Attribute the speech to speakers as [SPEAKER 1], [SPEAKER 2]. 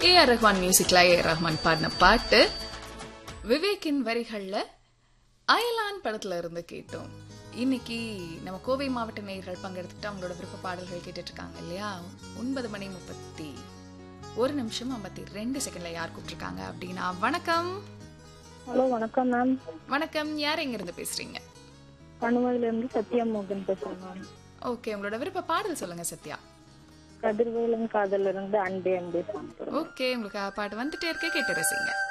[SPEAKER 1] A R Rahman மியூசிக்ல A R Rahman பாடின பாட்டு விவேக்கின் வரிகள்ல அயலான் படத்துல இருந்து கேட்டோம் இன்னைக்கு நம்ம கோவை மாவட்ட நேயர்கள் பங்கெடுத்துட்டு அவங்களோட விருப்ப பாடல்கள் கேட்டுட்டு இருக்காங்க இல்லையா ஒன்பது மணி முப்பத்தி ஒரு நிமிஷம் ஐம்பத்தி ரெண்டு செகண்ட்ல யார் கூப்பிட்டுருக்காங்க அப்படின்னா வணக்கம்
[SPEAKER 2] ஹலோ வணக்கம் மேம்
[SPEAKER 1] வணக்கம் யார் எங்க இருந்து பேசுறீங்க
[SPEAKER 2] கணுவையில இருந்து சத்யா மோகன் பேசுறேன் மேம்
[SPEAKER 1] ஓகே உங்களோட விருப்ப பாடல் சொல்லுங்க சத்யா
[SPEAKER 2] கதிர்வேலன் காதல இருந்து அன்பே அன்பே சாப்பிடுறேன்
[SPEAKER 1] ஓகே உங்களுக்கு பாட்டு வந்துட்டே இருக்க கேட்டு ரசிங்க